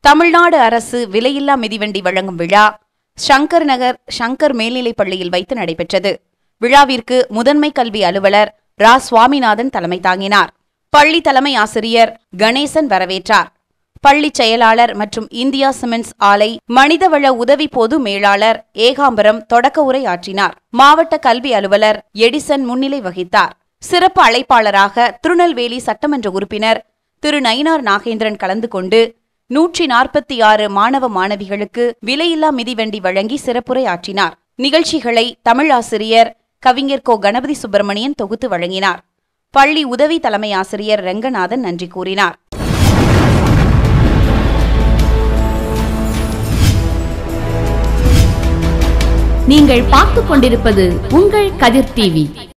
தமிழ்நாடு அரசு விலையில்லா மிதிவண்டி வழங்கும் விழா சங்கர் நகர் சங்கர் மேல்நிலைப் பள்ளியில் வைத்து நடைபெற்றது விழாவிற்கு முதன்மை கல்வி அலுவலர் ரா சுவாமிநாதன் தலைமை தாங்கினார் பள்ளி தலைமை ஆசிரியர் கணேசன் வரவேற்றார் பள்ளி செயலாளர் மற்றும் இந்தியா சிமெண்ட்ஸ் ஆலை மனிதவள உதவி பொது மேலாளர் ஏகாம்பரம் தொடக்க உரை ஆற்றினார் மாவட்ட கல்வி அலுவலர் எடிசன் முன்னிலை வகித்தார் சிறப்பு அழைப்பாளராக திருநெல்வேலி சட்டமன்ற உறுப்பினர் திரு நயினார் நாகேந்திரன் கலந்து கொண்டு நூற்றி நாற்பத்தி ஆறு மாணவ மாணவிகளுக்கு விலையில்லா மிதிவண்டி வழங்கி சிறப்புரை ஆற்றினார் நிகழ்ச்சிகளை தமிழ் ஆசிரியர் கவிஞர் கோ கணபதி சுப்பிரமணியன் தொகுத்து வழங்கினார் பள்ளி உதவி தலைமை ஆசிரியர் ரங்கநாதன் நன்றி கூறினார் நீங்கள் பார்த்துக் கொண்டிருப்பது உங்கள் கதிர் டிவி